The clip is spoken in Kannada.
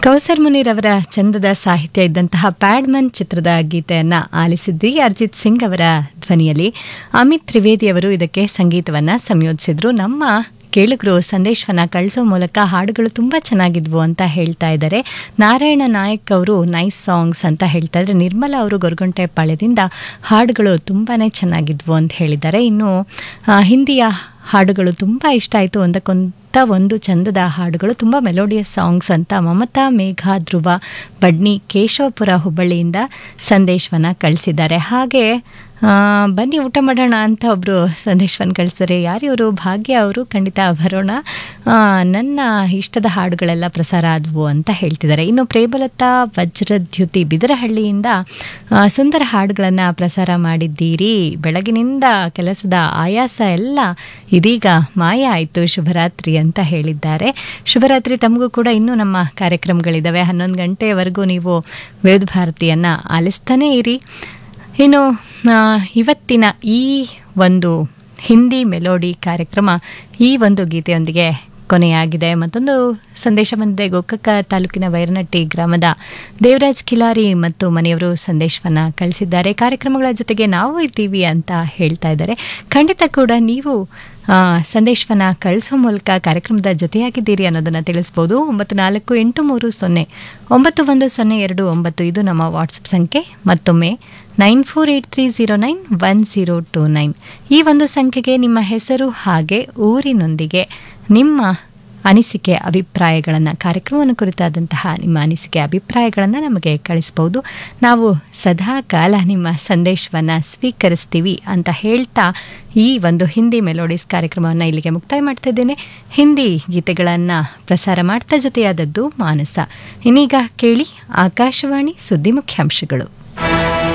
ಕೌಸರ್ ಮುನೀರ್ ಅವರ ಚಂದದ ಸಾಹಿತ್ಯ ಇದ್ದಂತಹ ಪ್ಯಾಡ್ಮನ್ ಚಿತ್ರದ ಗೀತೆಯನ್ನ ಆಲಿಸಿದ್ವಿ ಅರ್ಜಿತ್ ಸಿಂಗ್ ಅವರ ಧ್ವನಿಯಲ್ಲಿ ಅಮಿತ್ ತ್ರಿವೇದಿ ಅವರು ಇದಕ್ಕೆ ಸಂಗೀತವನ್ನ ಸಂಯೋಜಿಸಿದ್ರು ನಮ್ಮ ಕೇಳುಗರು ಸಂದೇಶವನ್ನ ಕಳಿಸೋ ಮೂಲಕ ಹಾಡುಗಳು ತುಂಬ ಚೆನ್ನಾಗಿದ್ವು ಅಂತ ಹೇಳ್ತಾ ಇದ್ದಾರೆ ನಾರಾಯಣ ನಾಯಕ್ ಅವರು ನೈಸ್ ಸಾಂಗ್ಸ್ ಅಂತ ಹೇಳ್ತಾ ಇದ್ದಾರೆ ನಿರ್ಮಲಾ ಅವರು ಗೊರಗುಂಟೆ ಪಾಳ್ಯದಿಂದ ಹಾಡುಗಳು ತುಂಬಾ ಚೆನ್ನಾಗಿದ್ವು ಅಂತ ಹೇಳಿದ್ದಾರೆ ಇನ್ನು ಆ, ಹಿಂದಿಯ ಹಾಡುಗಳು ತುಂಬ ಇಷ್ಟ ಆಯಿತು ಒಂದಕ್ಕೊಂದ ಒಂದು ಚಂದದ ಹಾಡುಗಳು ತುಂಬ ಮೆಲೋಡಿಯಸ್ ಸಾಂಗ್ಸ್ ಅಂತ ಮಮತಾ ಮೇಘ ಧ್ರುವ ಬಡ್ನಿ ಕೇಶವಪುರ ಹುಬ್ಬಳ್ಳಿಯಿಂದ ಸಂದೇಶವನ್ನು ಕಳಿಸಿದ್ದಾರೆ ಹಾಗೆ ಆ, ಬನ್ನಿ ಊಟ ಮಾಡೋಣ ಅಂತ ಒಬ್ಬರು ಸಂದೇಶವನ್ನು ಕಳಿಸಿದ್ದಾರೆ ಯಾರಿವರು ಭಾಗ್ಯ ಅವರು ಖಂಡಿತ ಬರೋಣ ಆ, ನನ್ನ ಇಷ್ಟದ ಹಾಡುಗಳೆಲ್ಲ ಪ್ರಸಾರ ಆದವು ಅಂತ ಹೇಳ್ತಿದ್ದಾರೆ ಇನ್ನು ಪ್ರೇಮಲತಾ ವಜ್ರದ್ಯುತಿ ಬಿದರಹಳ್ಳಿಯಿಂದ ಆ, ಸುಂದರ ಹಾಡುಗಳನ್ನು ಪ್ರಸಾರ ಮಾಡಿದ್ದೀರಿ ಬೆಳಗಿನಿಂದ ಕೆಲಸದ ಆಯಾಸ ಎಲ್ಲ ಇದೀಗ ಮಾಯ ಆಯಿತು ಶುಭರಾತ್ರಿ ಅಂತ ಹೇಳಿದ್ದಾರೆ ಶುಭರಾತ್ರಿ ತಮಗೂ ಕೂಡ ಇನ್ನೂ ನಮ್ಮ ಕಾರ್ಯಕ್ರಮಗಳಿದ್ದಾವೆ ಹನ್ನೊಂದು ಗಂಟೆವರೆಗೂ ನೀವು ವಿವಿಧ ಭಾರತಿಯನ್ನು ಆಲಿಸ್ತಾನೇ ಇರಿ ಇನ್ನು ಆ, ಇವತ್ತಿನ ಈ ಒಂದು ಹಿಂದಿ ಮೆಲೋಡಿ ಕಾರ್ಯಕ್ರಮ ಈ ಒಂದು ಗೀತೆಯೊಂದಿಗೆ ಕೊನೆಯಾಗಿದೆ ಮತ್ತೊಂದು ಸಂದೇಶ ಬಂದಿದೆ ಗೋಕಕ್ಕ ತಾಲೂಕಿನ ವೈರನಟ್ಟಿ ಗ್ರಾಮದ ದೇವರಾಜ್ ಕಿಲಾರಿ ಮತ್ತು ಮನೆಯವರು ಸಂದೇಶವನ್ನು ಕಳಿಸಿದ್ದಾರೆ ಕಾರ್ಯಕ್ರಮಗಳ ಜೊತೆಗೆ ನಾವು ಇದ್ದೀವಿ ಅಂತ ಹೇಳ್ತಾ ಇದ್ದಾರೆ ಖಂಡಿತ ಕೂಡ ನೀವು ಆ, ಸಂದೇಶವನ್ನ ಕಳಿಸೋ ಮೂಲಕ ಕಾರ್ಯಕ್ರಮದ ಜೊತೆಯಾಗಿದ್ದೀರಿ ಅನ್ನೋದನ್ನು ತಿಳಿಸ್ಬೋದು ಒಂಬತ್ತು ನಾಲ್ಕು ಎಂಟು ಮೂರು ಸೊನ್ನೆ ಒಂಬತ್ತು ಒಂದು ಸೊನ್ನೆ ಎರಡು ಒಂಬತ್ತು ಇದು ನಮ್ಮ ವಾಟ್ಸಪ್ ಸಂಖ್ಯೆ ಮತ್ತೊಮ್ಮೆ nine four eight three zero nine one zero two nine ಈ ಒಂದು ಸಂಖ್ಯೆಗೆ ನಿಮ್ಮ ಹೆಸರು ಹಾಗೆ ಊರಿನೊಂದಿಗೆ ನಿಮ್ಮ ಅನಿಸಿಕೆ ಅಭಿಪ್ರಾಯಗಳನ್ನು ಕಾರ್ಯಕ್ರಮವನ್ನು ಕುರಿತಾದಂತಹ ನಿಮ್ಮ ಅನಿಸಿಕೆ ಅಭಿಪ್ರಾಯಗಳನ್ನು ನಮಗೆ ಕಳಿಸ್ಬೋದು ನಾವು ಸದಾ ಕಾಲ ನಿಮ್ಮ ಸಂದೇಶವನ್ನು ಸ್ವೀಕರಿಸ್ತೀವಿ ಅಂತ ಹೇಳ್ತಾ ಈ ಒಂದು ಹಿಂದಿ ಮೆಲೋಡಿಸ್ ಕಾರ್ಯಕ್ರಮವನ್ನು ಇಲ್ಲಿಗೆ ಮುಕ್ತಾಯ ಮಾಡ್ತಾ ಇದ್ದೇನೆ ಹಿಂದಿ ಗೀತೆಗಳನ್ನು ಪ್ರಸಾರ ಮಾಡ್ತಾ ಜೊತೆಯಾದದ್ದು ಮಾನಸ ಇನ್ನೀಗ ಕೇಳಿ ಆಕಾಶವಾಣಿ ಸುದ್ದಿ ಮುಖ್ಯಾಂಶಗಳು